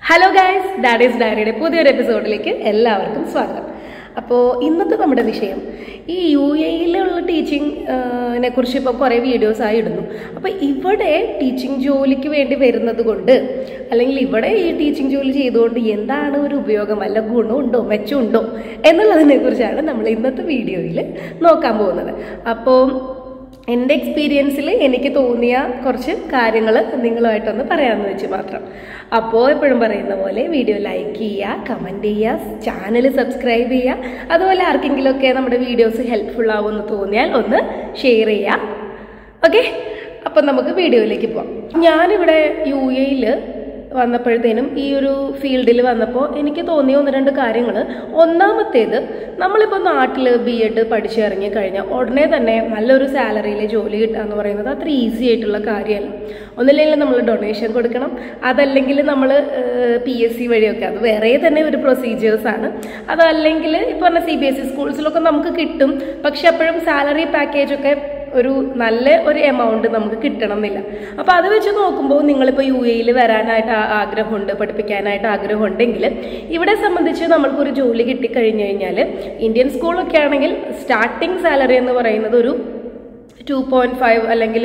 hello guys daddy's ഡയറിയുടെ പുതിയൊരു എപ്പിസോഡിലേക്ക് എല്ലാവർക്കും സ്വാഗതം അപ്പോൾ ഇന്നത്തെ നമ്മുടെ വിഷയം ഈ യു എയിലുള്ള ടീച്ചിങ്ങിനെ കുറിച്ച് ഇപ്പോൾ കുറേ വീഡിയോസ് ആയി ഇടുന്നു അപ്പോൾ ഇവിടെ ടീച്ചിങ് ജോലിക്ക് വേണ്ടി വരുന്നത് കൊണ്ട് അല്ലെങ്കിൽ ഇവിടെ ഈ ടീച്ചിങ് ജോലി ചെയ്തുകൊണ്ട് എന്താണ് ഒരു ഉപയോഗം വല്ല ഗുണമുണ്ടോ മെച്ചമുണ്ടോ എന്നുള്ളതിനെ കുറിച്ചാണ് നമ്മൾ ഇന്നത്തെ വീഡിയോയിൽ നോക്കാൻ പോകുന്നത് അപ്പോൾ എൻ്റെ എക്സ്പീരിയൻസിൽ എനിക്ക് തോന്നിയ കുറച്ച് കാര്യങ്ങൾ നിങ്ങളുമായിട്ടൊന്ന് പറയാമെന്ന് വെച്ച് മാത്രം അപ്പോൾ എപ്പോഴും പറയുന്ന പോലെ വീഡിയോ ലൈക്ക് ചെയ്യുക കമൻറ്റ് ചെയ്യുക ചാനൽ സബ്സ്ക്രൈബ് ചെയ്യുക അതുപോലെ ആർക്കെങ്കിലുമൊക്കെ നമ്മുടെ വീഡിയോസ് ഹെൽപ്ഫുൾ ആവുമെന്ന് തോന്നിയാൽ ഒന്ന് ഷെയർ ചെയ്യുക ഓക്കെ അപ്പം നമുക്ക് വീഡിയോയിലേക്ക് പോവാം ഞാനിവിടെ യു എയിൽ വന്നപ്പോഴത്തേനും ഈ ഒരു ഫീൽഡിൽ വന്നപ്പോൾ എനിക്ക് തോന്നിയ ഒന്ന് രണ്ട് കാര്യങ്ങൾ ഒന്നാമത്തേത് നമ്മളിപ്പോൾ നാട്ടിൽ ബി എഡ് പഠിച്ചിറങ്ങി കഴിഞ്ഞാൽ ഉടനെ തന്നെ നല്ലൊരു സാലറിയിൽ ജോലി കിട്ടുക എന്ന് പറയുന്നത് അത്ര ഈസി ആയിട്ടുള്ള കാര്യമല്ല ഒന്നില്ലെങ്കിൽ നമ്മൾ ഡൊണേഷൻ കൊടുക്കണം അതല്ലെങ്കിൽ നമ്മൾ പി എസ് സി വഴിയൊക്കെ അത് വേറെ തന്നെ ഒരു പ്രൊസീജിയേഴ്സാണ് അതല്ലെങ്കിൽ ഇപ്പോൾ പറഞ്ഞ സി ബി എസ് ഇ സ്കൂൾസിലൊക്കെ നമുക്ക് കിട്ടും പക്ഷെ അപ്പോഴും സാലറി പാക്കേജൊക്കെ ഒരു നല്ല ഒരു എമൗണ്ട് നമുക്ക് കിട്ടണം എന്നില്ല അപ്പോൾ അത് വെച്ച് നോക്കുമ്പോൾ നിങ്ങളിപ്പോൾ യു എയിൽ വരാനായിട്ട് ആ- ആഗ്രഹമുണ്ട് പഠിപ്പിക്കാനായിട്ട് ആഗ്രഹമുണ്ടെങ്കിൽ ഇവിടെ സംബന്ധിച്ച് നമ്മൾക്കൊരു ജോലി കിട്ടിക്കഴിഞ്ഞു കഴിഞ്ഞാൽ ഇന്ത്യൻ സ്കൂളൊക്കെ ആണെങ്കിൽ സ്റ്റാർട്ടിംഗ് സാലറി എന്ന് പറയുന്നത് ഒരു ടു പോയിൻറ്റ് ഫൈവ് അല്ലെങ്കിൽ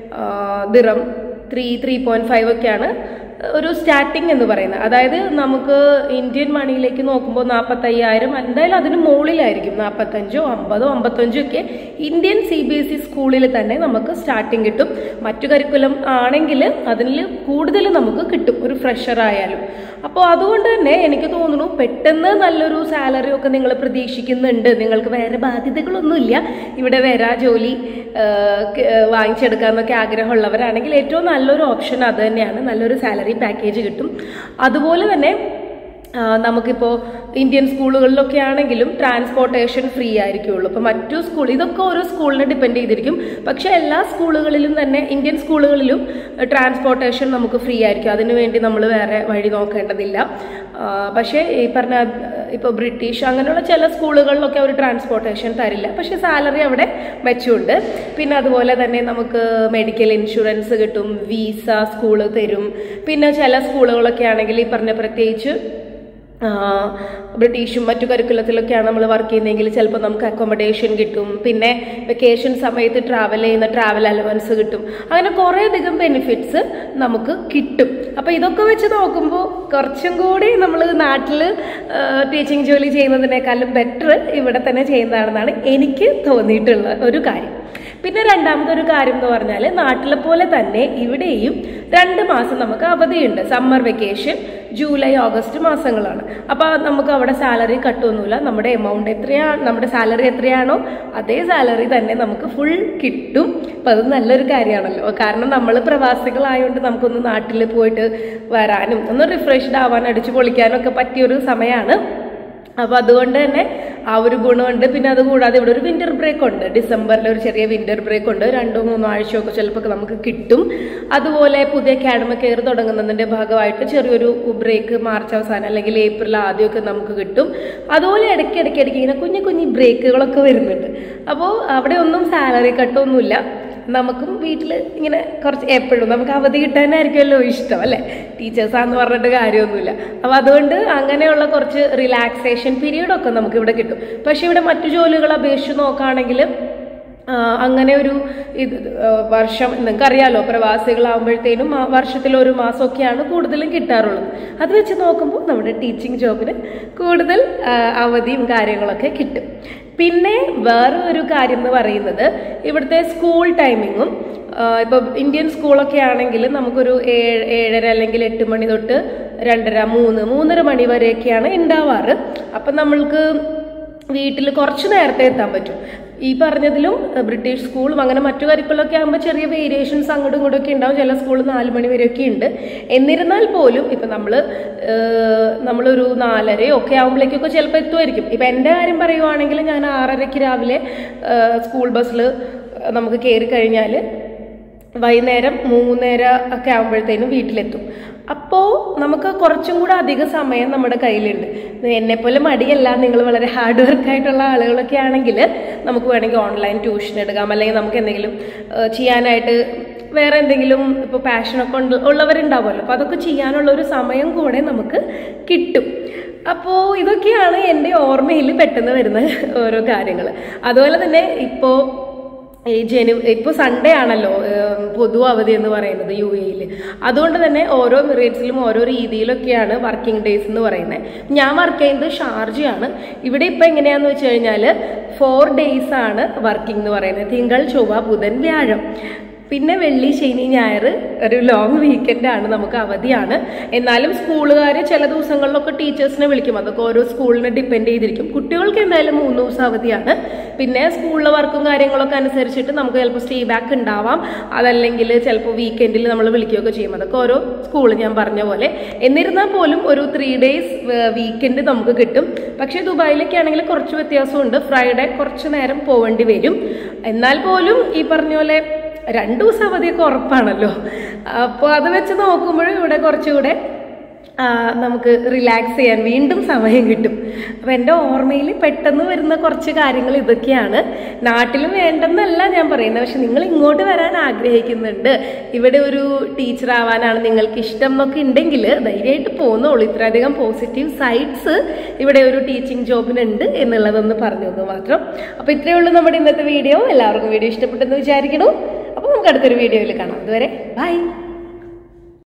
ദിറം ത്രീ ത്രീ പോയിൻറ്റ് ഫൈവ് ഒക്കെയാണ് ഒരു സ്റ്റാർട്ടിംഗ് എന്ന് പറയുന്നത് അതായത് നമുക്ക് ഇന്ത്യൻ മണിയിലേക്ക് നോക്കുമ്പോൾ നാൽപ്പത്തയ്യായിരം എന്തായാലും അതിന് മുകളിലായിരിക്കും നാൽപ്പത്തഞ്ചോ അമ്പതോ അമ്പത്തഞ്ചോ ഒക്കെ Indian C B S E സ്കൂളിൽ തന്നെ നമുക്ക് സ്റ്റാർട്ടിംഗ് കിട്ടും മറ്റു കരിക്കുലം ആണെങ്കിൽ അതിൽ കൂടുതൽ നമുക്ക് കിട്ടും ഒരു ഫ്രഷർ ആയാലും അപ്പോൾ അതുകൊണ്ട് തന്നെ എനിക്ക് തോന്നുന്നു പെട്ടെന്ന് നല്ലൊരു സാലറി ഒക്കെ നിങ്ങൾ പ്രതീക്ഷിക്കുന്നുണ്ട് നിങ്ങൾക്ക് വേറെ ബാധ്യതകളൊന്നുമില്ല ഇവിടെ വരാ ജോലി ആ, ക- ആ, വാങ്ങിച്ചെടുക്കാമെന്നൊക്കെ ആഗ്രഹമുള്ളവരാണെങ്കിൽ ഏറ്റവും നല്ലൊരു ഓപ്ഷൻ അത് തന്നെയാണ് നല്ലൊരു സാലറി പാക്കേജ് കിട്ടും അതുപോലെ തന്നെ ആ, നമുക്കിപ്പോൾ ഇന്ത്യൻ സ്കൂളുകളിലൊക്കെ ആണെങ്കിലും ട്രാൻസ്പോർട്ടേഷൻ ഫ്രീ ആയിരിക്കുള്ളൂ ഇപ്പോൾ മറ്റു സ്കൂൾ ഇതൊക്കെ ഓരോ സ്കൂളിനെ ഡിപ്പെൻഡ് ചെയ്തിരിക്കും പക്ഷേ എല്ലാ സ്കൂളുകളിലും തന്നെ ഇന്ത്യൻ സ്കൂളുകളിലും ട്രാൻസ്പോർട്ടേഷൻ നമുക്ക് ഫ്രീ ആയിരിക്കും അതിനു വേണ്ടി നമ്മൾ വേറെ വഴി നോക്കേണ്ടതില്ല ആ, പക്ഷേ ഈ പറഞ്ഞ ഇപ്പോൾ ബ്രിട്ടീഷ് അങ്ങനെയുള്ള ചില സ്കൂളുകളിലൊക്കെ അവർ ട്രാൻസ്പോർട്ടേഷൻ തരില്ല പക്ഷേ സാലറി അവിടെ മെച്ചമുണ്ട് പിന്നെ അതുപോലെ തന്നെ നമുക്ക് മെഡിക്കൽ ഇൻഷുറൻസ് കിട്ടും വിസ സ്കൂള് തരും പിന്നെ ചില സ്കൂളുകളൊക്കെ ആണെങ്കിൽ ഈ പറഞ്ഞ പ്രത്യേകിച്ച് ആ, ബ്രിട്ടീഷും മറ്റു കരിക്കുലത്തിലൊക്കെയാണ് നമ്മൾ വർക്ക് ചെയ്യുന്നതെങ്കിൽ ചിലപ്പോൾ നമുക്ക് അക്കോമഡേഷൻ കിട്ടും പിന്നെ വെക്കേഷൻ സമയത്ത് ട്രാവൽ ചെയ്യുന്ന ട്രാവൽ അലവൻസ് കിട്ടും അങ്ങനെ കുറേയധികം ബെനിഫിറ്റ്സ് നമുക്ക് കിട്ടും അപ്പോൾ ഇതൊക്കെ വെച്ച് നോക്കുമ്പോൾ കുറച്ചും കൂടി നമ്മൾ നാട്ടിൽ ടീച്ചിങ് ജോലി ചെയ്യുന്നതിനേക്കാളും ബെറ്റർ ഇവിടെ തന്നെ ചെയ്യുന്നതാണെന്നാണ് എനിക്ക് തോന്നിയിട്ടുള്ള ഒരു കാര്യം പിന്നെ രണ്ടാമത്തെ ഒരു കാര്യം എന്ന് പറഞ്ഞാൽ നാട്ടിലെ പോലെ തന്നെ ഇവിടെയും രണ്ട് മാസം നമുക്ക് അവധിയുണ്ട് സമ്മർ വെക്കേഷൻ ജൂലൈ ഓഗസ്റ്റ് മാസങ്ങളാണ് അപ്പോൾ നമുക്ക് അവിടെ സാലറി കട്ടൊന്നുമില്ല നമ്മുടെ എമൗണ്ട് എത്രയാണ് നമ്മുടെ സാലറി എത്രയാണോ അതേ സാലറി തന്നെ നമുക്ക് ഫുൾ കിട്ടും അപ്പം അത് നല്ലൊരു കാര്യമാണല്ലോ കാരണം നമ്മൾ പ്രവാസികളായതുകൊണ്ട് നമുക്കൊന്ന് നാട്ടിൽ പോയിട്ട് വരാനും ഒന്ന് റിഫ്രഷ്ഡ് ആവാൻ അടിച്ചു പൊളിക്കാനും ഒക്കെ പറ്റിയൊരു സമയമാണ് അപ്പോൾ അതുകൊണ്ട് തന്നെ ആ ഒരു ഗുണമുണ്ട് പിന്നെ അത് കൂടാതെ ഇവിടെ ഒരു വിന്റർ ബ്രേക്ക് ഉണ്ട് ഡിസംബറിൽ ഒരു ചെറിയ വിന്റർ ബ്രേക്ക് ഉണ്ട് രണ്ടോ മൂന്നോ ആഴ്ചയൊക്കെ ചിലപ്പോൾ നമുക്ക് കിട്ടും അതുപോലെ പുതിയ അക്കാഡമിക് കെയർ തുടങ്ങുന്നതിൻ്റെ ഭാഗമായിട്ട് ചെറിയൊരു ബ്രേക്ക് മാർച്ച് അവസാനം അല്ലെങ്കിൽ ഏപ്രിൽ ആദ്യമൊക്കെ നമുക്ക് കിട്ടും അതുപോലെ ഇടയ്ക്ക് ഇടയ്ക്ക് ഇടയ്ക്ക് ഇങ്ങനെ കുഞ്ഞു കുഞ്ഞു ബ്രേക്കുകളൊക്കെ വരുന്നുണ്ട് അപ്പോൾ അവിടെ ഒന്നും സാലറി കട്ടൊന്നുമില്ല നമുക്കും വീട്ടിൽ ഇങ്ങനെ കുറച്ച് എപ്പോഴും നമുക്ക് അവധി കിട്ടാനായിരിക്കുമല്ലോ ഇഷ്ടം അല്ലേ ടീച്ചേഴ്സാന്ന് പറഞ്ഞിട്ട് കാര്യമൊന്നുമില്ല അപ്പോൾ അതുകൊണ്ട് അങ്ങനെയുള്ള കുറച്ച് റിലാക്സേഷൻ പീരീഡൊക്കെ നമുക്ക് ഇവിടെ കിട്ടും പക്ഷേ ഇവിടെ മറ്റു ജോലികൾ അപേക്ഷിച്ച് നോക്കുകയാണെങ്കിൽ ആ, അങ്ങനെ ഒരു ഇത് ആ, വർഷം നിങ്ങൾക്കറിയാലോ പ്രവാസികളാകുമ്പോഴത്തേനും ആ വർഷത്തിൽ ഒരു മാസമൊക്കെയാണ് കൂടുതലും കിട്ടാറുള്ളത് അത് വെച്ച് നോക്കുമ്പോൾ നമ്മുടെ ടീച്ചിങ് ജോബിന് കൂടുതൽ ആ, അവധിയും കാര്യങ്ങളൊക്കെ കിട്ടും പിന്നെ വേറെ ഒരു കാര്യം എന്ന് പറയുന്നത് ഇവിടുത്തെ സ്കൂൾ ടൈമിങ്ങും ഇപ്പോൾ ഇന്ത്യൻ സ്കൂളൊക്കെ ആണെങ്കിൽ നമുക്കൊരു ഏഴ് ഏഴര അല്ലെങ്കിൽ എട്ട് മണി തൊട്ട് രണ്ടര മൂന്ന് മൂന്നര മണി വരെയൊക്കെയാണ് ഉണ്ടാവാറ് അപ്പം നമ്മൾക്ക് വീട്ടിൽ കുറച്ച് നേരത്തെ എത്താൻ പറ്റും ഈ പറഞ്ഞതിലും അഹ് ബ്രിട്ടീഷ് സ്കൂളും അങ്ങനെ മറ്റു കരിക്കുലൊക്കെ ആകുമ്പോൾ ചെറിയ വേരിയേഷൻസ് അങ്ങോട്ടും ഇങ്ങോട്ടും ഒക്കെ ഉണ്ടാവും ചില സ്കൂൾ നാല് മണി വരെയൊക്കെ ഉണ്ട് എന്നിരുന്നാൽ പോലും ഇപ്പം നമ്മൾ നമ്മളൊരു നാലരയോ ഒക്കെ ആകുമ്പോഴേക്കൊക്കെ ചിലപ്പോൾ എത്തുമായിരിക്കും ഇപ്പം എൻ്റെ കാര്യം പറയുവാണെങ്കിൽ ഞാൻ ആറരയ്ക്ക് രാവിലെ ആഹ് സ്കൂൾ ബസ്സിൽ നമുക്ക് കയറി കഴിഞ്ഞാൽ വൈകുന്നേരം മൂന്നര ഒക്കെ ആകുമ്പോഴത്തേനും വീട്ടിലെത്തും അപ്പോൾ നമുക്ക് കുറച്ചും കൂടെ അധിക സമയം നമ്മുടെ കയ്യിലുണ്ട് എന്നെപ്പോലെ മടിയല്ല നിങ്ങൾ വളരെ ഹാർഡ് വർക്ക് ആയിട്ടുള്ള ആളുകളൊക്കെ ആണെങ്കിൽ നമുക്ക് വേണമെങ്കിൽ ഓൺലൈൻ ട്യൂഷൻ എടുക്കാം അല്ലെങ്കിൽ നമുക്ക് എന്തെങ്കിലും ഏഹ്, ചെയ്യാനായിട്ട് വേറെ എന്തെങ്കിലും ഇപ്പോൾ പാഷനൊക്കെ ഉണ്ട് ഉള്ളവരുണ്ടാവുമല്ലോ അപ്പോൾ അതൊക്കെ ചെയ്യാനുള്ള ഒരു സമയം കൂടെ നമുക്ക് കിട്ടും അപ്പോൾ ഇതൊക്കെയാണ് എൻ്റെ ഓർമ്മയിൽ പെട്ടെന്ന് വരുന്ന ഓരോ കാര്യങ്ങൾ അതുപോലെ തന്നെ ഇപ്പോൾ ഈ ജനു ഇപ്പോൾ സൺഡേ ആണല്ലോ ഏം, പൊതു അവധി എന്ന് പറയുന്നത് യു എയിൽ അതുകൊണ്ട് തന്നെ ഓരോ മിറേറ്റ്സിലും ഓരോ രീതിയിലൊക്കെയാണ് വർക്കിംഗ് ഡേയ്സ് എന്ന് പറയുന്നത് ഞാൻ വർക്ക് ചെയ്യുന്നത് ഷാർജയാണ് ഇവിടെ ഇപ്പോൾ എങ്ങനെയാന്ന് വെച്ച് കഴിഞ്ഞാൽ ഫോർ ഡേയ്സ് ആണ് വർക്കിംഗ് എന്ന് പറയുന്നത് തിങ്കൾ ചൊവ്വ ബുധൻ വ്യാഴം പിന്നെ വെള്ളി ശനി ഞായർ ഒരു ലോങ് വീക്കെൻഡ് ആണ് നമുക്ക് അവധിയാണ് എന്നാലും സ്കൂളുകാർ ചില ദിവസങ്ങളിലൊക്കെ ടീച്ചേഴ്സിനെ വിളിക്കും അതൊക്കെ ഓരോ സ്കൂളിനെ ഡിപ്പെൻഡ് ചെയ്തിരിക്കും കുട്ടികൾക്ക് എന്തായാലും മൂന്ന് ദിവസം അവധിയാണ് പിന്നെ സ്കൂളിലെ വർക്കും കാര്യങ്ങളൊക്കെ അനുസരിച്ചിട്ട് നമുക്ക് ചിലപ്പോൾ സ്റ്റേ ബാക്ക് ഉണ്ടാവാം അതല്ലെങ്കിൽ ചിലപ്പോൾ വീക്കെൻഡിൽ നമ്മൾ വിളിക്കുകയൊക്കെ ചെയ്യും അതൊക്കെ ഓരോ സ്കൂൾ ഞാൻ പറഞ്ഞ പോലെ എന്നിരുന്നാൽ പോലും ഒരു ത്രീ ഡേയ്സ് വീക്കെൻഡ് നമുക്ക് കിട്ടും പക്ഷേ ദുബായിലൊക്കെ ആണെങ്കിൽ കുറച്ച് വ്യത്യാസമുണ്ട് ഫ്രൈഡേ കുറച്ച് നേരം പോവേണ്ടി വരും എന്നാൽ പോലും ഈ പറഞ്ഞ പോലെ രണ്ടു ദിവസം അവധിയൊക്കെ ഉറപ്പാണല്ലോ അപ്പോൾ അത് വെച്ച് നോക്കുമ്പോഴും ഇവിടെ കുറച്ചുകൂടെ ആ, നമുക്ക് റിലാക്സ് ചെയ്യാൻ വീണ്ടും സമയം കിട്ടും അപ്പം എൻ്റെ ഓർമ്മയിൽ പെട്ടെന്ന് വരുന്ന കുറച്ച് കാര്യങ്ങൾ ഇതൊക്കെയാണ് നാട്ടിലും വേണ്ടെന്നല്ല ഞാൻ പറയുന്നത് പക്ഷെ നിങ്ങൾ ഇങ്ങോട്ട് വരാൻ ആഗ്രഹിക്കുന്നുണ്ട് ഇവിടെ ഒരു ടീച്ചർ ആവാനാണ് നിങ്ങൾക്ക് ഇഷ്ടം എന്നൊക്കെ ഉണ്ടെങ്കിൽ ധൈര്യമായിട്ട് പോകുന്നോളൂ ഇത്രയധികം പോസിറ്റീവ് സൈഡ്സ് ഇവിടെ ഒരു ടീച്ചിങ് ജോബിനുണ്ട് എന്നുള്ളതൊന്ന് പറഞ്ഞു തന്നു മാത്രം അപ്പോൾ ഇത്രയേ ഉള്ളൂ നമ്മുടെ ഇന്നത്തെ വീഡിയോ എല്ലാവർക്കും വീഡിയോ ഇഷ്ടപ്പെട്ടെന്ന് വിചാരിക്കണു അപ്പോൾ നമുക്ക് അടുത്തൊരു വീഡിയോയിൽ കാണാം അതുവരെ ബൈ